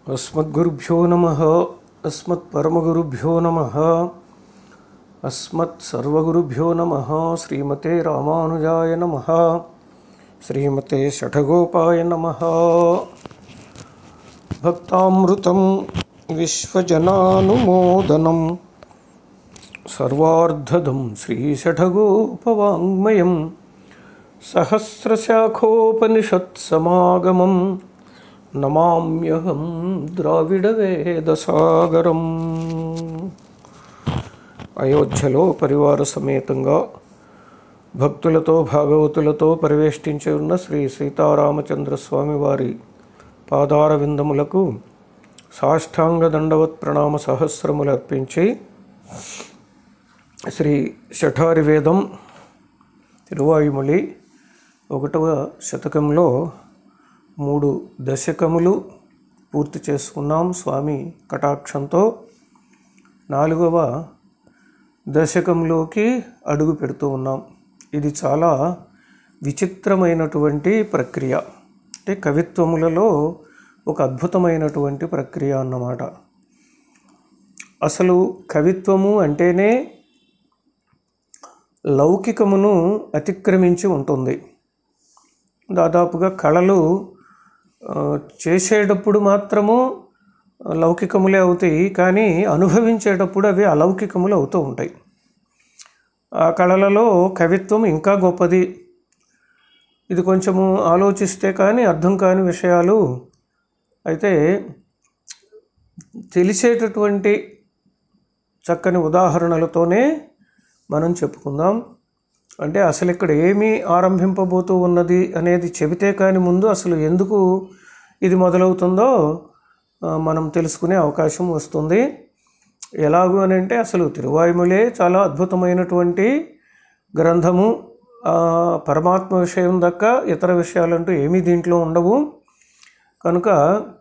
अस्मद्गुरुभ्यो नमः अस्मत्परमगुरुभ्यो नमः अस्मत्सर्वगुरुभ्यो नमः श्रीमते रामानुजाय नमः श्रीमते शठगोपाय नमः भक्तामृतं विश्वजनानुमोदनं सर्वार्धदं श्रीशठगोपवाङ्मयं सहस्रशाखोपनिषत्समागमं నమామ్యహం ద్రావిడవేదసాగరం అయోధ్యలో పరివార సమేతంగా భక్తులతో భాగవతులతో పరివేష్టించి ఉన్న శ్రీ సీతారామచంద్ర స్వామి వారి పాదార విందములకు సాష్టాంగ దండవత్ ప్రణామ సహస్రములు అర్పించి శ్రీ శఠారి వేదం తిరువాయుమలి ఒకటవ శతకంలో మూడు దశకములు పూర్తి చేసుకున్నాం స్వామి కటాక్షంతో నాలుగవ దశకంలోకి అడుగు పెడుతూ ఉన్నాం ఇది చాలా విచిత్రమైనటువంటి ప్రక్రియ అంటే కవిత్వములలో ఒక అద్భుతమైనటువంటి ప్రక్రియ అన్నమాట అసలు కవిత్వము అంటేనే లౌకికమును అతిక్రమించి ఉంటుంది దాదాపుగా కళలు ఆ, చేసేటప్పుడు మాత్రము లౌకికములే అవుతాయి కానీ అనుభవించేటప్పుడు అవి అలౌకికములు అవుతూ ఉంటాయి ఆ కళలలో కవిత్వం ఇంకా గొప్పది ఇది కొంచెము ఆలోచిస్తే కానీ అర్థం కాని విషయాలు అయితే తెలిసేటటువంటి చక్కని ఉదాహరణలతోనే మనం చెప్పుకుందాం అంటే అసలు ఇక్కడ ఏమి ఆరంభింపబోతూ ఉన్నది అనేది చెబితే కానీ ముందు అసలు ఎందుకు ఇది మొదలవుతుందో ఆ, మనం తెలుసుకునే అవకాశం వస్తుంది ఎలాగూ అని అంటే అసలు తిరువాయుమలే చాలా అద్భుతమైనటువంటి గ్రంథము ఆ, పరమాత్మ విషయం దక్క ఇతర విషయాలంటూ ఏమీ దీంట్లో ఉండవు కనుక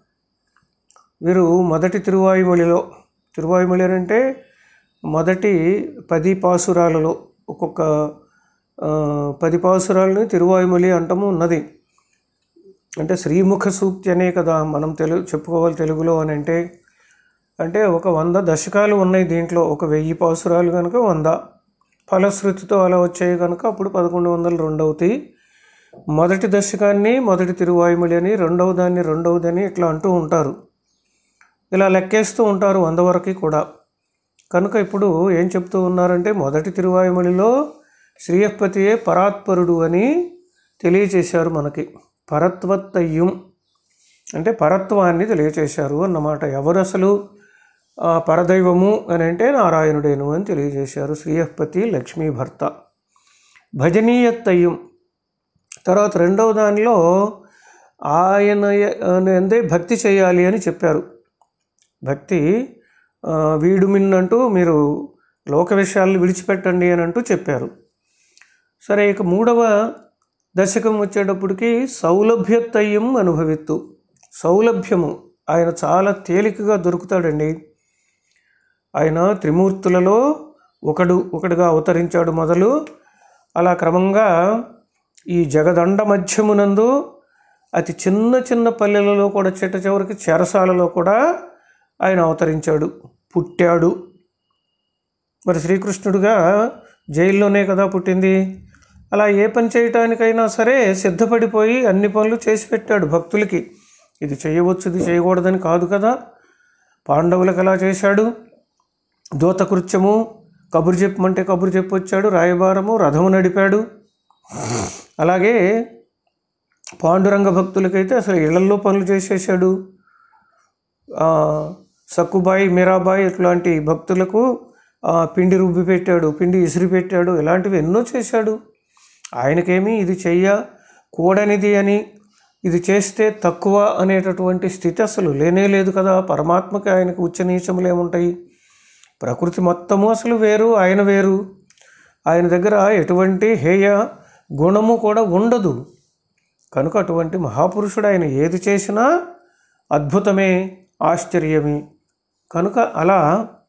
వీరు మొదటి తిరువాయుమలిలో తిరువాయుమలి అని అంటే మొదటి పది పాసురాలలో ఒక్కొక్క ఆ, పది పాసురాలని తిరువాయుమలి అంటము ఉన్నది అంటే శ్రీముఖ సూక్తి అనే కదా మనం తెలుగు చెప్పుకోవాలి తెలుగులో అని అంటే అంటే ఒక వంద దశకాలు ఉన్నాయి దీంట్లో ఒక వెయ్యి పాసురాలు కనుక వంద ఫలశ్రుతితో అలా వచ్చాయి కనుక అప్పుడు పదకొండు వందలు రెండు అవుతాయి మొదటి దశకాన్ని మొదటి తిరువాయుమలి అని రెండవ దాన్ని రెండవదని ఇట్లా అంటూ ఉంటారు ఇలా లెక్కేస్తూ ఉంటారు వంద వరకు కూడా కనుక ఇప్పుడు ఏం చెప్తూ ఉన్నారంటే మొదటి తిరువాయుమలిలో శ్రీయపతియే పరాత్పరుడు అని తెలియచేశారు మనకి పరత్వత్తయ్యం అంటే పరత్వాన్ని తెలియచేశారు అన్నమాట ఎవరు అసలు ఆ పరదైవము అని అంటే నారాయణుడేను అని తెలియజేశారు శ్రీయపతి లక్ష్మీ భర్త భజనీయత్తయ్యం తర్వాత రెండవ దానిలో ఆయన అందే భక్తి చేయాలి అని చెప్పారు భక్తి ఆ, వీడు మిన్నంటూ మీరు లోక విషయాలను విడిచిపెట్టండి అని అంటూ చెప్పారు సరే ఇక మూడవ దశకం వచ్చేటప్పటికి సౌలభ్యతయ్యం అనుభవిత్తు సౌలభ్యము ఆయన చాలా తేలికగా దొరుకుతాడండి ఆయన త్రిమూర్తులలో ఒకడు ఒకడుగా అవతరించాడు మొదలు అలా క్రమంగా ఈ జగదండ మధ్యమునందు అతి చిన్న చిన్న పల్లెలలో కూడా చిట్ట చివరికి చెరసాలలో కూడా ఆయన అవతరించాడు పుట్టాడు మరి శ్రీకృష్ణుడుగా జైల్లోనే కదా పుట్టింది అలా ఏ పని చేయటానికైనా సరే సిద్ధపడిపోయి అన్ని పనులు చేసి పెట్టాడు భక్తులకి ఇది చేయవచ్చు ఇది చేయకూడదని కాదు కదా పాండవులకు అలా చేశాడు దూతకృత్యము కబురు చెప్పమంటే కబురు చెప్పొచ్చాడు రాయబారము రథము నడిపాడు అలాగే పాండురంగ భక్తులకైతే అసలు ఇళ్లల్లో పనులు చేసేసాడు ఆ, సక్కుబాయి మీరాబాయి ఇట్లాంటి భక్తులకు ఆ, పిండి రుబ్బి పెట్టాడు పిండి ఇసిరి పెట్టాడు ఇలాంటివి ఎన్నో చేశాడు ఆయనకేమీ ఇది చెయ్య కూడనిది అని ఇది చేస్తే తక్కువ అనేటటువంటి స్థితి అసలు లేనే లేదు కదా పరమాత్మకి ఆయనకు ఉచ్చ నీచములు ఏముంటాయి ప్రకృతి మొత్తము అసలు వేరు ఆయన వేరు ఆయన దగ్గర ఎటువంటి హేయ గుణము కూడా ఉండదు కనుక అటువంటి మహాపురుషుడు ఆయన ఏది చేసినా అద్భుతమే ఆశ్చర్యమే కనుక అలా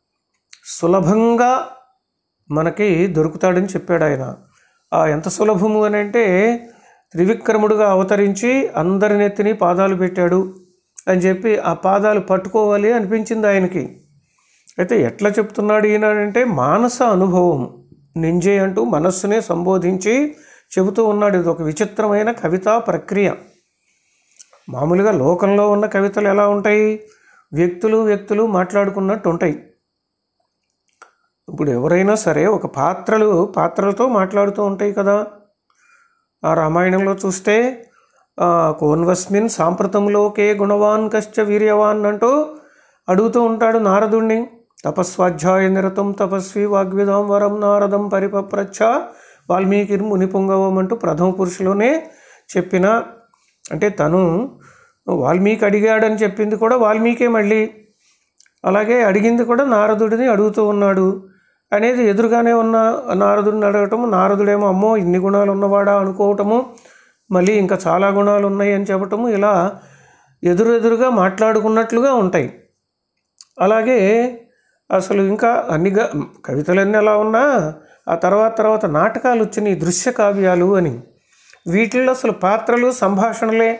సులభంగా మనకి దొరుకుతాడని చెప్పాడు ఆయన ఆ ఎంత సులభము అని అంటే త్రివిక్రముడుగా అవతరించి అందరి నెత్తిని పాదాలు పెట్టాడు అని చెప్పి ఆ పాదాలు పట్టుకోవాలి అనిపించింది ఆయనకి అయితే ఎట్లా చెప్తున్నాడు ఈయనంటే మానస అనుభవం నింజే అంటూ మనస్సునే సంబోధించి చెబుతూ ఉన్నాడు ఇది ఒక విచిత్రమైన కవితా ప్రక్రియ మామూలుగా లోకంలో ఉన్న కవితలు ఎలా ఉంటాయి వ్యక్తులు వ్యక్తులు మాట్లాడుకున్నట్టు ఉంటాయి ఇప్పుడు ఎవరైనా సరే ఒక పాత్రలు పాత్రలతో మాట్లాడుతూ ఉంటాయి కదా ఆ రామాయణంలో చూస్తే ఆ, కోన్వస్మిన్ సాంప్రతంలోకే గుణవాన్ కశ్చ వీర్యవాన్ అంటూ అడుగుతూ ఉంటాడు నారదుణ్ణి తపస్వాధ్యాయ నిరతం తపస్వి వాగ్విదాం వరం నారదం పరిపప్రచ్ఛ వాల్మీకి ముని పుంగవం అంటూ ప్రథమ పురుషులోనే చెప్పిన అంటే తను వాల్మీకి అడిగాడని చెప్పింది కూడా వాల్మీకే మళ్ళీ అలాగే అడిగింది కూడా నారదుడిని అడుగుతూ ఉన్నాడు అనేది ఎదురుగానే ఉన్న నారదుడిని అడగటము నారదుడేమో అమ్మో ఇన్ని గుణాలు ఉన్నవాడా అనుకోవటము మళ్ళీ ఇంకా చాలా గుణాలు ఉన్నాయి అని చెప్పటము ఇలా ఎదురెదురుగా మాట్లాడుకున్నట్లుగా ఉంటాయి అలాగే అసలు ఇంకా అన్ని గా- కవితలన్నీ అలా ఉన్నా ఆ తర్వాత తర్వాత నాటకాలు వచ్చినాయి దృశ్య కావ్యాలు అని వీటిల్లో అసలు పాత్రలు సంభాషణలే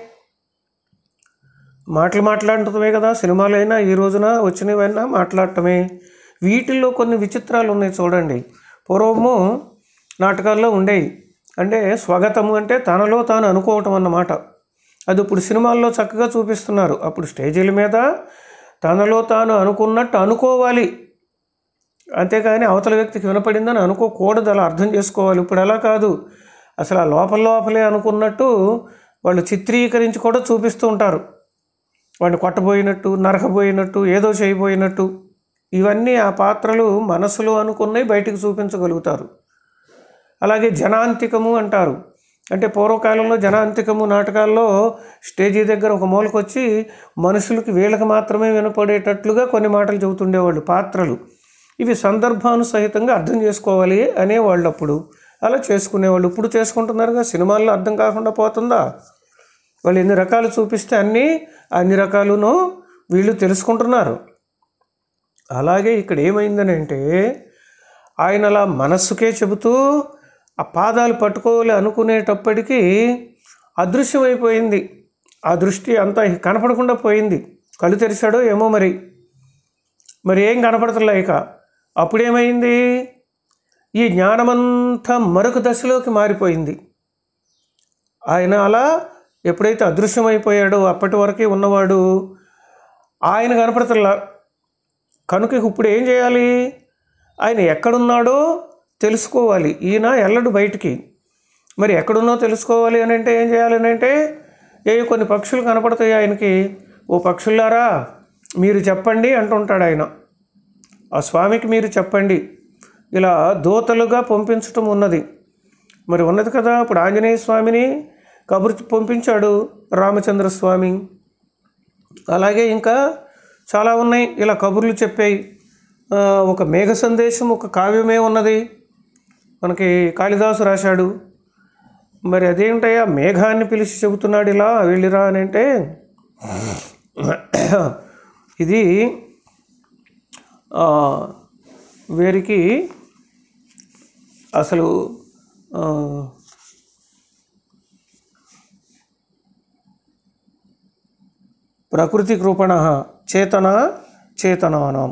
మాటలు మాట్లాడటమే కదా సినిమాలైనా ఈ రోజున వచ్చినవైనా మాట్లాడటమే వీటిల్లో కొన్ని విచిత్రాలు ఉన్నాయి చూడండి పూర్వము నాటకాల్లో ఉండేవి అంటే స్వాగతము అంటే తనలో తాను అనుకోవటం అన్నమాట అది ఇప్పుడు సినిమాల్లో చక్కగా చూపిస్తున్నారు అప్పుడు స్టేజీల మీద తనలో తాను అనుకున్నట్టు అనుకోవాలి అంతేకాని అవతల వ్యక్తికి వినపడిందని అనుకోకూడదు అలా అర్థం చేసుకోవాలి ఇప్పుడు అలా కాదు అసలు ఆ లోపల లోపలే అనుకున్నట్టు వాళ్ళు చిత్రీకరించి కూడా చూపిస్తూ ఉంటారు వాడిని కొట్టబోయినట్టు నరకబోయినట్టు ఏదో చేయబోయినట్టు ఇవన్నీ ఆ పాత్రలు మనసులో అనుకున్నవి బయటికి చూపించగలుగుతారు అలాగే జనాంతికము అంటారు అంటే పూర్వకాలంలో జనాంతికము నాటకాల్లో స్టేజీ దగ్గర ఒక మూలకొచ్చి మనుషులకి వీళ్ళకి మాత్రమే వినపడేటట్లుగా కొన్ని మాటలు చెబుతుండేవాళ్ళు పాత్రలు ఇవి సందర్భానుసహితంగా అర్థం చేసుకోవాలి అనేవాళ్ళు అప్పుడు అలా చేసుకునేవాళ్ళు ఇప్పుడు చేసుకుంటున్నారుగా సినిమాల్లో అర్థం కాకుండా పోతుందా వాళ్ళు ఎన్ని రకాలు చూపిస్తే అన్నీ అన్ని రకాలును వీళ్ళు తెలుసుకుంటున్నారు అలాగే ఇక్కడ ఏమైందని అంటే ఆయన అలా మనస్సుకే చెబుతూ ఆ పాదాలు పట్టుకోవాలి అనుకునేటప్పటికీ అదృశ్యమైపోయింది ఆ దృష్టి అంతా కనపడకుండా పోయింది కళ్ళు తెరిచాడో ఏమో మరి మరి ఏం కనపడతలే ఇక అప్పుడేమైంది ఈ జ్ఞానమంతా మరొక దశలోకి మారిపోయింది ఆయన అలా ఎప్పుడైతే అదృశ్యమైపోయాడో అప్పటి వరకే ఉన్నవాడు ఆయన కనపడతలా కనుక ఇప్పుడు ఏం చేయాలి ఆయన ఎక్కడున్నాడో తెలుసుకోవాలి ఈయన ఎల్లడు బయటికి మరి ఎక్కడున్నో తెలుసుకోవాలి అని అంటే ఏం చేయాలి అని అంటే ఏ కొన్ని పక్షులు కనపడతాయి ఆయనకి ఓ పక్షులారా మీరు చెప్పండి అంటుంటాడు ఆయన ఆ స్వామికి మీరు చెప్పండి ఇలా దూతలుగా పంపించటం ఉన్నది మరి ఉన్నది కదా ఇప్పుడు ఆంజనేయ స్వామిని కబురు పంపించాడు రామచంద్ర స్వామి అలాగే ఇంకా చాలా ఉన్నాయి ఇలా కబుర్లు చెప్పాయి ఆ, ఒక మేఘ సందేశం ఒక కావ్యమే ఉన్నది మనకి కాళిదాసు రాశాడు మరి అదేంటయ్యా మేఘాన్ని పిలిచి చెబుతున్నాడు ఇలా వెళ్ళిరా అని అంటే ఇది ఆ, వీరికి అసలు ఆ, ప్రకృతి కృపణ చేతన చేతనానం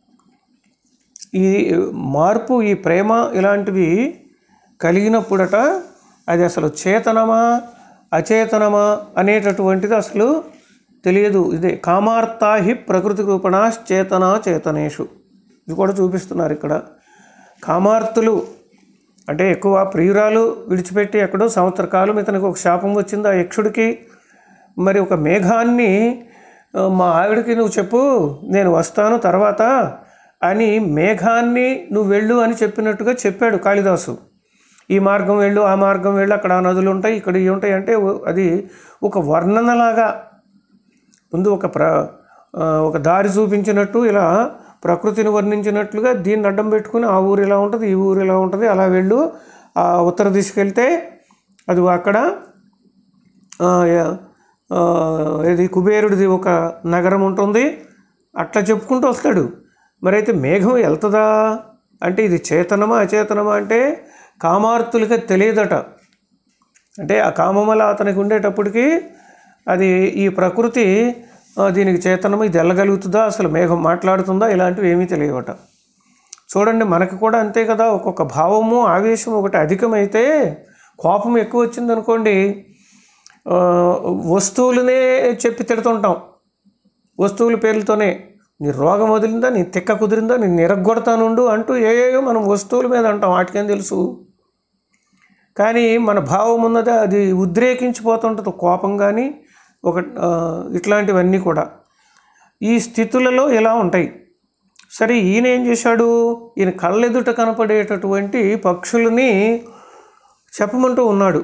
ఈ మార్పు ఈ ప్రేమ ఇలాంటివి కలిగినప్పుడట అది అసలు చేతనమా అచేతనమా అనేటటువంటిది అసలు తెలియదు ఇదే కామార్తాహి ప్రకృతి రూపణాశ్చేతనా చేతనేషు ఇది కూడా చూపిస్తున్నారు ఇక్కడ కామార్తులు అంటే ఎక్కువ ప్రియురాలు విడిచిపెట్టి ఎక్కడో సంవత్సర కాలం ఇతనికి ఒక శాపం వచ్చింది ఆ యక్షుడికి మరి ఒక మేఘాన్ని ఆ, మా ఆవిడకి నువ్వు చెప్పు నేను వస్తాను తర్వాత అని మేఘాన్ని నువ్వు వెళ్ళు అని చెప్పినట్టుగా చెప్పాడు కాళిదాసు ఈ మార్గం వెళ్ళు ఆ మార్గం వెళ్ళు అక్కడ ఆ నదులు ఉంటాయి ఇక్కడ ఇవి ఉంటాయి అంటే ఓ- అది ఒక వర్ణనలాగా ముందు ఒక ప్ర ఆ, ఒక దారి చూపించినట్టు ఇలా ప్రకృతిని వర్ణించినట్లుగా దీన్ని అడ్డం పెట్టుకుని ఆ ఊరు ఇలా ఉంటుంది ఈ ఊరు ఇలా ఉంటుంది అలా వెళ్ళు ఆ ఉత్తర దిశకి వెళ్తే అది అక్కడ ఆ, యా- ఆ, ఇది కుబేరుడిది ఒక నగరం ఉంటుంది అట్లా చెప్పుకుంటూ వస్తాడు మరి అయితే మేఘం వెళ్తుందా అంటే ఇది చేతనమా అచేతనమా అంటే కామార్తులకి తెలియదట అంటే ఆ కామమల అతనికి ఉండేటప్పటికి అది ఈ ప్రకృతి ఆ, దీనికి చేతనం ఇది వెళ్ళగలుగుతుందా అసలు మేఘం మాట్లాడుతుందా ఇలాంటివి ఏమీ తెలియవట చూడండి మనకు కూడా అంతే కదా ఒక్కొక్క భావము ఆవేశం ఒకటి అధికమైతే కోపం ఎక్కువ వచ్చిందనుకోండి ఆ, వస్తువులనే చెప్పి తిడుతుంటాం వస్తువుల పేర్లతోనే నీ రోగం వదిలిందా నీ తిక్క కుదిరిందా నేను నిరగొడతానుండు అంటూ ఏయో మనం వస్తువుల మీద అంటాం వాటికేం తెలుసు కానీ మన భావం ఉన్నది అది ఉద్రేకించిపోతుంటుంది కోపం కానీ ఒక ఆ, ఇట్లాంటివన్నీ కూడా ఈ స్థితులలో ఇలా ఉంటాయి సరే ఈయన ఏం చేశాడు ఈయన కళ్ళెదుట కనపడేటటువంటి పక్షులని చెప్పమంటూ ఉన్నాడు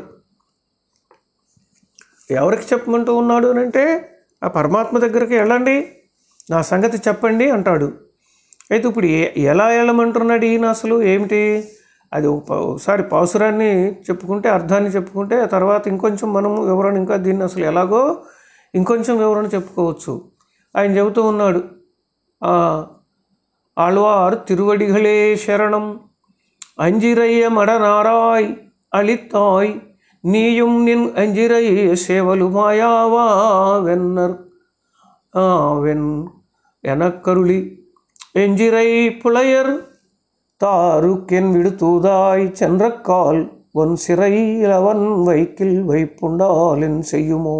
ఎవరికి చెప్పమంటూ ఉన్నాడు అని అంటే ఆ పరమాత్మ దగ్గరికి వెళ్ళండి నా సంగతి చెప్పండి అంటాడు అయితే ఇప్పుడు ఏ- ఎలా వెళ్ళమంటున్నాడు ఈయన అసలు ఏమిటి అది ఒక ప- ఒకసారి పాసురాన్ని చెప్పుకుంటే అర్థాన్ని చెప్పుకుంటే ఆ తర్వాత ఇంకొంచెం మనం వివరణ ఇంకా దీన్ని అసలు ఎలాగో ఇంకొంచెం వివరణ చెప్పుకోవచ్చు ఆయన చెబుతూ ఉన్నాడు ఆ, ఆళ్వార్ తిరువడిகளே శరణం அஞ்சிறைய மடனாராய் அளித்தாய் நீயும் நின் அஞ்சிறை சேவலுமாயாவா வென்னர் ஆ, வென் எனக்கருளி எஞ்சிறை புலையர் தாருக்கென் விடுத்தூதாய் சென்றக்கால் ஒன் சிறை அவன் வைக்கில் వైపుండాలెన్ చెయ్యుమో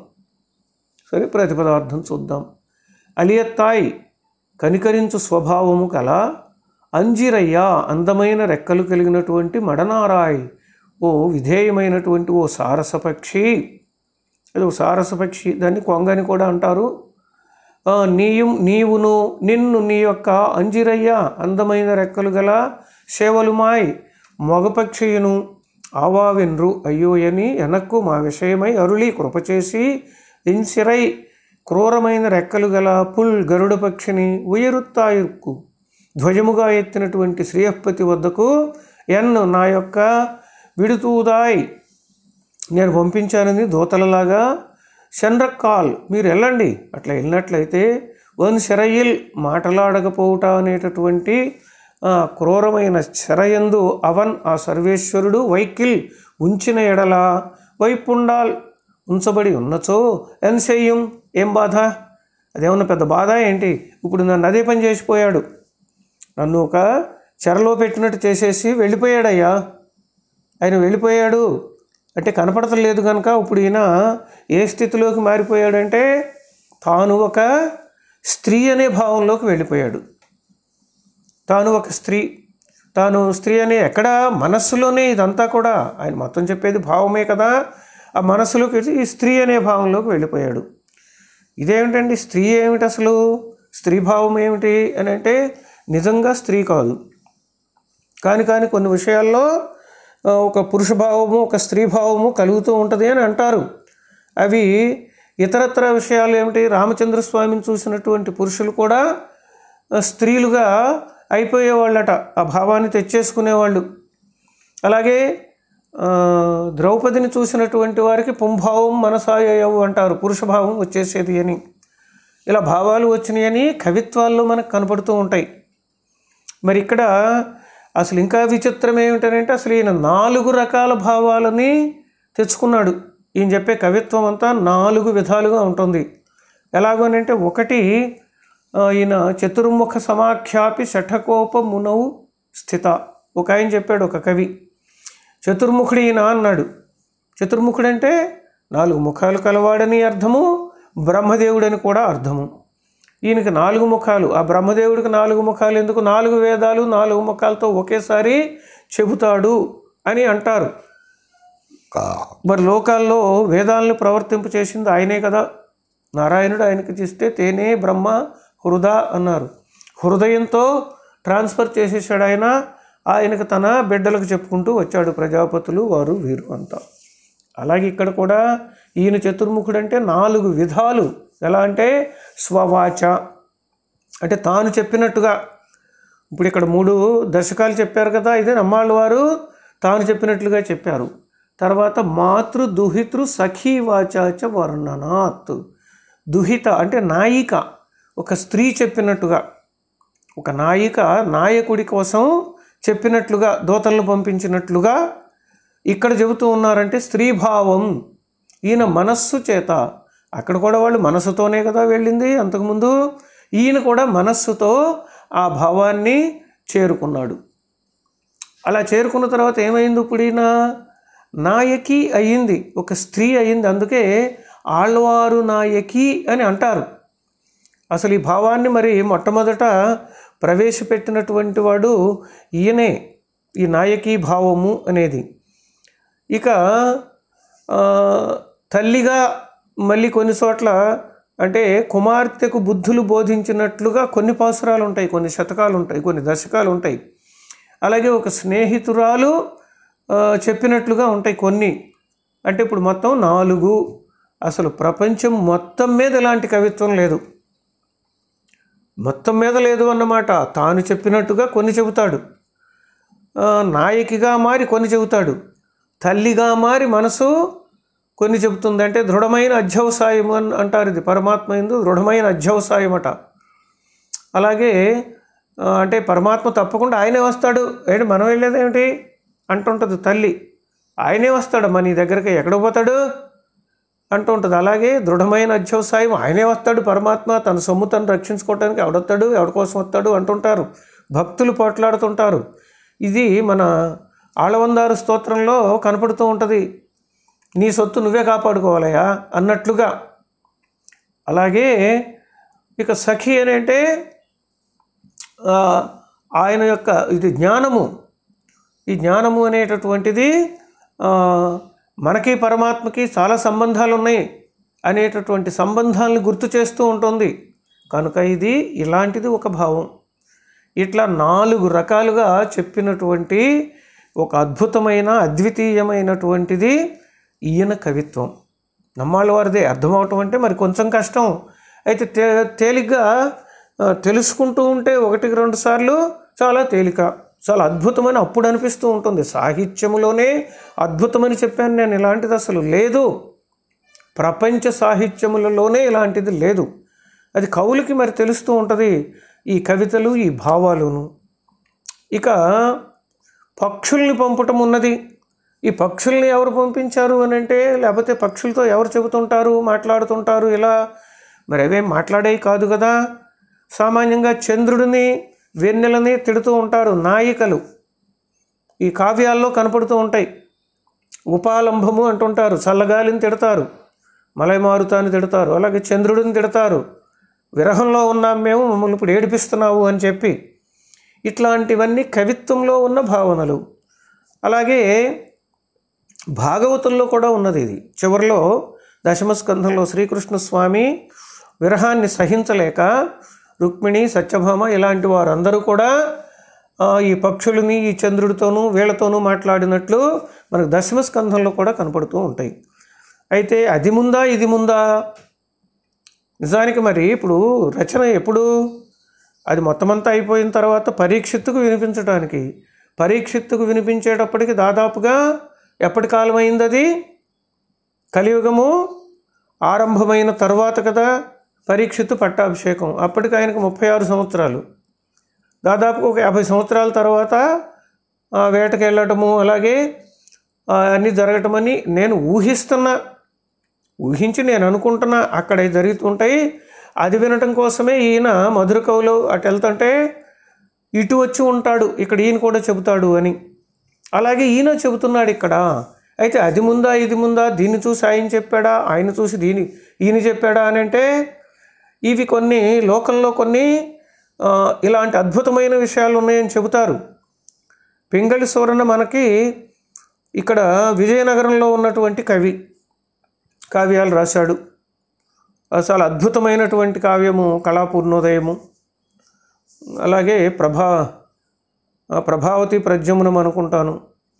సరే ప్రతిపదార్థం చూద్దాం అలియత్తాయ్ కనికరించు స్వభావము కల అంజిరయ్య అందమైన రెక్కలు కలిగినటువంటి మడనారాయ్ ఓ విధేయమైనటువంటి ఓ సారసపక్షి అది ఓ సారసపక్షి దాన్ని కొంగని కూడా అంటారు ఆ, నీయు నీవును నిన్ను నీ యొక్క అంజిరయ్య అందమైన రెక్కలు గల సేవలుమాయ్ మగపక్షియును ఆవావెన్రు అయ్యోయని ఎనక్కు మా విషయమై అరుళి కృపచేసి ఇన్సిరై క్రూరమైన రెక్కలు గల పుల్ గరుడ పక్షిని ఉయరుత్తాయుక్కు ధ్వజముగా ఎత్తినటువంటి శ్రీయపతి వద్దకు ఎన్ను నా యొక్క విడుతూదాయ్ నేను పంపించానని దూతలలాగా చంద్రకాల్ మీరు వెళ్ళండి అట్లా వెళ్ళినట్లయితే వన్ శరయిల్ మాటలాడకపోవుట అనేటటువంటి ఆ, క్రూరమైన శరయందు అవన్ ఆ సర్వేశ్వరుడు వైకిల్ ఉంచిన ఎడల వైపుండాల్ ఉంచబడి ఉన్నచో ఎన్సెయ్యం ఏం బాధ అదేమన్నా పెద్ద బాధ ఏంటి ఇప్పుడు నన్ను అదే పని చేసిపోయాడు నన్ను ఒక చెరలో పెట్టినట్టు చేసేసి వెళ్ళిపోయాడయ్యా ఆయన వెళ్ళిపోయాడు అంటే కనపడతలేదు కనుక ఇప్పుడు ఈయన ఏ స్థితిలోకి మారిపోయాడంటే తాను ఒక స్త్రీ అనే భావంలోకి వెళ్ళిపోయాడు తాను ఒక స్త్రీ తాను స్త్రీ అనే ఎక్కడ మనస్సులోనే ఇదంతా కూడా ఆయన మొత్తం చెప్పేది భావమే కదా ఆ మనస్సులోకి వచ్చి ఈ స్త్రీ అనే భావంలోకి వెళ్ళిపోయాడు ఇదేమిటండి స్త్రీ ఏమిటి అసలు స్త్రీ భావం ఏమిటి అని అంటే నిజంగా స్త్రీ కాదు కానీ కానీ కొన్ని విషయాల్లో ఆ, ఒక పురుష భావము ఒక స్త్రీ భావము కలుగుతూ ఉంటుంది అని అంటారు అవి ఇతరత్ర విషయాలు ఏమిటి రామచంద్ర స్వామిని చూసినటువంటి పురుషులు కూడా ఆ, స్త్రీలుగా అయిపోయేవాళ్ళట ఆ భావాన్ని తెచ్చేసుకునేవాళ్ళు అలాగే ఆ, ద్రౌపదిని చూసినటువంటి వారికి పుంభావం మనసాయవు అంటారు పురుష భావం వచ్చేసేది అని ఇలా భావాలు వచ్చినాయని కవిత్వాల్లో మనకు కనపడుతూ ఉంటాయి మరి ఇక్కడ అసలు ఇంకా విచిత్రం ఏమిటంటే అసలు ఈయన నాలుగు రకాల భావాలని తెచ్చుకున్నాడు ఈయన చెప్పే కవిత్వం అంతా నాలుగు విధాలుగా ఉంటుంది ఎలాగోనంటే ఒకటి ఆ, ఈయన చతుర్ముఖ సమాఖ్యాపి శఠకోప మునవు స్థిత ఒక ఆయన చెప్పాడు ఒక కవి చతుర్ముఖుడు ఈయన అన్నాడు చతుర్ముఖుడు అంటే నాలుగు ముఖాలు కలవాడని అర్థము బ్రహ్మదేవుడని కూడా అర్థము ఈయనకి నాలుగు ముఖాలు ఆ బ్రహ్మదేవుడికి నాలుగు ముఖాలు ఎందుకు నాలుగు వేదాలు నాలుగు ముఖాలతో ఒకేసారి చెబుతాడు అని అంటారు మరి లోకాల్లో వేదాలను ప్రవర్తింప చేసింది ఆయనే కదా నారాయణుడు ఆయనకి చేస్తే తేనే బ్రహ్మ హృద అన్నారు హృదయంతో ట్రాన్స్ఫర్ చేసేసాడు ఆయన ఆయనకు తన బిడ్డలకు చెప్పుకుంటూ వచ్చాడు ప్రజాపతులు వారు వీరు అంతా అలాగే ఇక్కడ కూడా ఈయన చతుర్ముఖుడు అంటే నాలుగు విధాలు ఎలా అంటే స్వవాచ అంటే తాను చెప్పినట్టుగా ఇప్పుడు ఇక్కడ మూడు దశకాలు చెప్పారు కదా ఇదే నమ్మాళ్ళ వారు తాను చెప్పినట్లుగా చెప్పారు తర్వాత మాతృ దుహితృ సఖీ వాచాచ వర్ణనాత్ దుహిత అంటే నాయిక ఒక స్త్రీ చెప్పినట్టుగా ఒక నాయిక నాయకుడి కోసం చెప్పినట్లుగా దోతలను పంపించినట్లుగా ఇక్కడ చెబుతూ ఉన్నారంటే స్త్రీభావం ఈయన మనస్సు చేత అక్కడ కూడా వాళ్ళు మనస్సుతోనే కదా వెళ్ళింది అంతకుముందు ఈయన కూడా మనస్సుతో ఆ భావాన్ని చేరుకున్నాడు అలా చేరుకున్న తర్వాత ఏమైంది ఇప్పుడు ఈయన నాయకి అయ్యింది ఒక స్త్రీ అయ్యింది అందుకే ఆళ్వారు నాయకి అని అంటారు అసలు ఈ భావాన్ని మరి మొట్టమొదట ప్రవేశపెట్టినటువంటి వాడు ఈయనే ఈ నాయకీ భావము అనేది ఇక ఆ, తల్లిగా మళ్ళీ కొన్ని చోట్ల అంటే కుమార్తెకు బుద్ధులు బోధించినట్లుగా కొన్ని పాసురాలు ఉంటాయి కొన్ని శతకాలు ఉంటాయి కొన్ని దశకాలు ఉంటాయి అలాగే ఒక స్నేహితురాలు ఆ, చెప్పినట్లుగా ఉంటాయి కొన్ని అంటే ఇప్పుడు మొత్తం నాలుగు అసలు ప్రపంచం మొత్తం మీద ఇలాంటి కవిత్వం లేదు మొత్తం మీద లేదు అన్నమాట తాను చెప్పినట్టుగా కొన్ని చెబుతాడు ఆ, నాయకిగా మారి కొన్ని చెబుతాడు తల్లిగా మారి మనసు కొన్ని చెబుతుంది అంటే దృఢమైన అధ్యవసాయం అని అంటారు ఇది పరమాత్మ ఎందు దృఢమైన అధ్యవసాయం అట అలాగే ఆ, అంటే పరమాత్మ తప్పకుండా ఆయనే వస్తాడు ఏంటి మనం వెళ్ళేదేమిటి అంటుంటుంది తల్లి ఆయనే వస్తాడు మన నీ దగ్గరికి ఎక్కడ పోతాడు అంటూ ఉంటుంది అలాగే దృఢమైన అధ్యవసాయం ఆయనే వస్తాడు పరమాత్మ తన సొమ్ము తను రక్షించుకోవడానికి ఎవడొస్తాడు ఎవడి కోసం వస్తాడు అంటుంటారు భక్తులు పోట్లాడుతుంటారు ఇది మన ఆళవందారు స్తోత్రంలో కనపడుతూ ఉంటుంది నీ సొత్తు నువ్వే కాపాడుకోవాలయా అన్నట్లుగా అలాగే ఇక సఖి అని అంటే ఆ, ఆయన యొక్క ఇది జ్ఞానము ఈ జ్ఞానము అనేటటువంటిది ఆ, మనకి పరమాత్మకి చాలా సంబంధాలు ఉన్నాయి అనేటటువంటి సంబంధాలను గుర్తు చేస్తూ ఉంటుంది కనుక ఇది ఇలాంటిది ఒక భావం ఇట్లా నాలుగు రకాలుగా చెప్పినటువంటి ఒక అద్భుతమైన అద్వితీయమైనటువంటిది ఈయన కవిత్వం నమ్మాళ్ళ వారిదే అర్థమవటం అంటే మరి కొంచెం కష్టం అయితే తే తేలిగ్గా ఆ, తెలుసుకుంటూ ఉంటే ఒకటికి రెండు సార్లు చాలా తేలిక చాలా అద్భుతమని అప్పుడు అనిపిస్తూ ఉంటుంది సాహిత్యములోనే అద్భుతమని చెప్పాను నేను ఇలాంటిది అసలు లేదు ప్రపంచ సాహిత్యములలోనే ఇలాంటిది లేదు అది కవులకి మరి తెలుస్తూ ఉంటుంది ఈ కవితలు ఈ భావాలును ఇక పక్షుల్ని పంపటం ఉన్నది ఈ పక్షుల్ని ఎవరు పంపించారు అని అంటే లేకపోతే పక్షులతో ఎవరు చెబుతుంటారు మాట్లాడుతుంటారు ఇలా మరి అవేం మాట్లాడేవి కాదు కదా సామాన్యంగా చంద్రుడిని వెన్నెలని తిడుతూ ఉంటారు నాయికలు ఈ కావ్యాల్లో కనపడుతూ ఉంటాయి ఉపాలంభము అంటుంటారు చల్లగాలిని తిడతారు మలైమారుతాన్ని తిడతారు అలాగే చంద్రుడిని తిడతారు విరహంలో ఉన్నాం మేము మమ్మల్ని ఇప్పుడు ఏడిపిస్తున్నావు అని చెప్పి ఇట్లాంటివన్నీ కవిత్వంలో ఉన్న భావనలు అలాగే భాగవతంలో కూడా ఉన్నది ఇది చివరిలో దశమస్కంధంలో శ్రీకృష్ణ స్వామి విరహాన్ని సహించలేక రుక్మిణి సత్యభామ ఇలాంటి వారందరూ కూడా ఆ, ఈ పక్షులని ఈ చంద్రుడితోనూ వీళ్ళతోనూ మాట్లాడినట్లు మనకు దశమస్కంధంలో కూడా కనపడుతూ ఉంటాయి అయితే అది ముందా ఇది ముందా నిజానికి మరి ఇప్పుడు రచన ఎప్పుడు అది మొత్తం అంతా అయిపోయిన తర్వాత పరీక్షిత్తుకు వినిపించడానికి పరీక్షిత్తుకు వినిపించేటప్పటికి దాదాపుగా ఎప్పటి కాలం అయింది అది కలియుగము ఆరంభమైన తర్వాత కదా పరీక్షిత్తు పట్టాభిషేకం అప్పటికి ఆయనకు ముప్పై ఆరు సంవత్సరాలు దాదాపు ఒక యాభై సంవత్సరాల తర్వాత ఆ, వేటకి వెళ్ళటము అలాగే ఆ, అన్నీ జరగటమని నేను ఊహిస్తున్నా ఊహించి నేను అనుకుంటున్నా అక్కడ జరుగుతుంటాయి అది వినటం కోసమే ఈయన మధుర కవులు అటు వెళ్తుంటే ఇటు వచ్చి ఉంటాడు ఇక్కడ ఈయన కూడా చెబుతాడు అని అలాగే ఈయన చెబుతున్నాడు ఇక్కడ అయితే అది ముందా ఇది ముందా దీన్ని చూసి ఆయన చెప్పాడా ఆయన చూసి దీని ఈయన చెప్పాడా అని అంటే ఇవి కొన్ని లోకంలో కొన్ని ఆ, ఇలాంటి అద్భుతమైన విషయాలు ఉన్నాయని చెబుతారు పింగళి సూరన్న మనకి ఇక్కడ విజయనగరంలో ఉన్నటువంటి కవి కావ్యాలు రాశాడు ఆ, చాలా అద్భుతమైనటువంటి కావ్యము కళాపూర్ణోదయము అలాగే ప్రభా ఆ, ప్రభావతి ప్రజ్ఞమునం అనుకుంటాను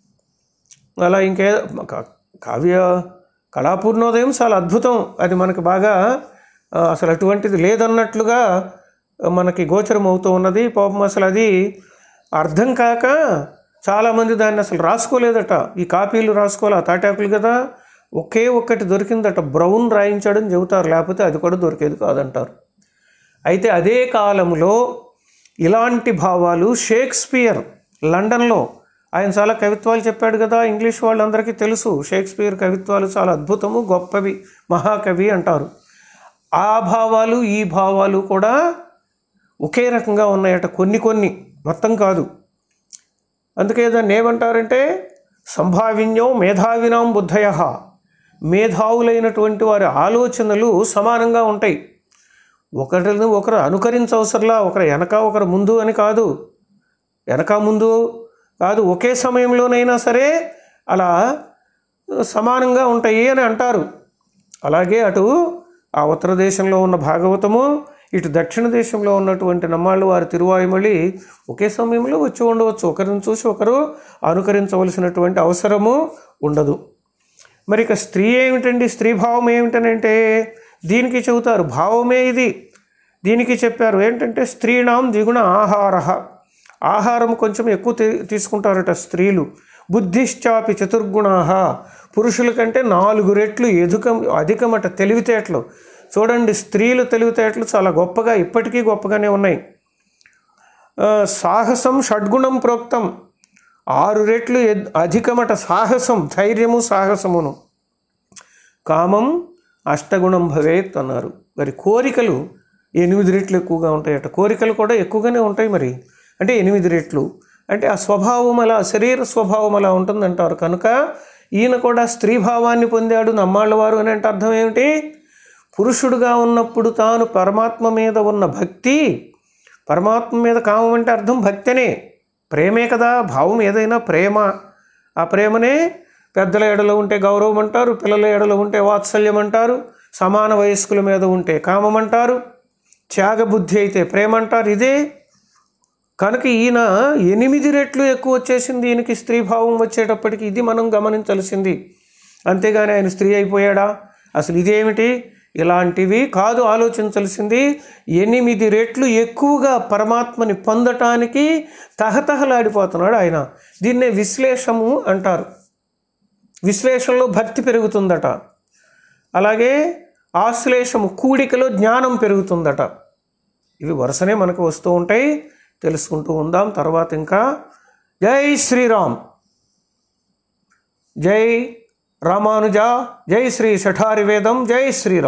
అలా ఇంకే కా- కావ్య కళాపూర్ణోదయం చాలా అద్భుతం అది మనకి బాగా ఆ, అసలు అటువంటిది లేదన్నట్లుగా మనకి గోచరం అవుతూ ఉన్నది పాపం అసలు అది అర్థం కాక చాలామంది దాన్ని అసలు రాసుకోలేదట ఈ కాపీలు రాసుకోవాలి ఆ తాటాకులు కదా ఒకే ఒక్కటి దొరికిందట బ్రౌన్ రాయించాడని చెబుతారు లేకపోతే అది కూడా దొరికేది కాదంటారు అయితే అదే కాలంలో ఇలాంటి భావాలు షేక్స్పియర్ లండన్లో ఆయన చాలా కవిత్వాలు చెప్పాడు కదా ఇంగ్లీష్ వాళ్ళందరికీ తెలుసు షేక్స్పియర్ కవిత్వాలు చాలా అద్భుతము గొప్పవి మహాకవి అంటారు ఆ భావాలు ఈ భావాలు కూడా ఒకే రకంగా ఉన్నాయట కొన్ని కొన్ని మొత్తం కాదు అందుకే దాన్ని ఏమంటారంటే సంభావిన్యం మేధావినాం బుద్ధయ మేధావులైనటువంటి వారి ఆలోచనలు సమానంగా ఉంటాయి ఒకరిని ఒకరు అనుకరించవసరలా ఒకరు వెనక ఒకరు ముందు అని కాదు వెనక ముందు కాదు ఒకే సమయంలోనైనా సరే అలా సమానంగా ఉంటాయి అని అంటారు అలాగే అటు ఆ ఉత్తర దేశంలో ఉన్న భాగవతము ఇటు దక్షిణ దేశంలో ఉన్నటువంటి నమ్మాళ్ళు వారి తిరువాయుమలి ఒకే సమయంలో వచ్చి ఉండవచ్చు ఒకరిని చూసి ఒకరు అనుకరించవలసినటువంటి అవసరము ఉండదు మరి ఇక స్త్రీ ఏమిటండి స్త్రీ భావం ఏమిటనంటే దీనికి చెబుతారు భావమే ఇది దీనికి చెప్పారు ఏంటంటే స్త్రీణాం ద్విగుణ ఆహార ఆహారం కొంచెం ఎక్కువ తీ- తీసుకుంటారట స్త్రీలు బుద్ధిశ్చాపి చతుర్గుణా పురుషుల కంటే నాలుగు రెట్లు ఎదుకం అధికమట తెలివితేటలు చూడండి స్త్రీలు తెలివితేటలు చాలా గొప్పగా ఇప్పటికీ గొప్పగానే ఉన్నాయి ఆ, సాహసం షడ్గుణం ప్రోక్తం ఆరు రెట్లు ఎద్- అధికమట సాహసం ధైర్యము సాహసమును కామం అష్టగుణం భవేత్ అన్నారు మరి కోరికలు ఎనిమిది రెట్లు ఎక్కువగా ఉంటాయట కోరికలు కూడా ఎక్కువగానే ఉంటాయి మరి అంటే ఎనిమిది రెట్లు అంటే ఆ స్వభావం అలా శరీర స్వభావం అలా ఉంటుందంటారు కనుక ఈయన కూడా స్త్రీ భావాన్ని పొందాడు నమ్మాళ్ళ వారు అని అంటే అర్థం ఏమిటి పురుషుడుగా ఉన్నప్పుడు తాను పరమాత్మ మీద ఉన్న భక్తి పరమాత్మ మీద కామం అంటే అర్థం భక్తనే ప్రేమే కదా భావం ఏదైనా ప్రేమ ఆ ప్రేమనే పెద్దల ఎడలో ఉంటే గౌరవం అంటారు పిల్లల ఎడలో ఉంటే వాత్సల్యం అంటారు సమాన వయస్కుల మీద ఉంటే కామం అంటారు త్యాగబుద్ధి అయితే ప్రేమ అంటారు ఇదే కనుక ఈయన ఎనిమిది రెట్లు ఎక్కువ వచ్చేసింది ఈయనకి స్త్రీ భావం వచ్చేటప్పటికి ఇది మనం గమనించాల్సింది అంతేగాని ఆయన స్త్రీ అయిపోయాడా అసలు ఇదేమిటి ఇలాంటివి కాదు ఆలోచించాల్సింది ఎనిమిది రెట్లు ఎక్కువగా పరమాత్మని పొందటానికి తహతహలాడిపోతున్నాడు ఆయన దీన్నే విశ్లేషము అంటారు విశ్లేషణలో భక్తి పెరుగుతుందట అలాగే ఆశ్లేషము కూడికలో జ్ఞానం పెరుగుతుందట ఇవి వరుసనే మనకు వస్తూ ఉంటాయి తెలుసుకుంటూ ఉందాం తర్వాత ఇంకా జై శ్రీరామ్ జై రామానుజ జై శ్రీ శఠారి వేదం జై శ్రీరామ్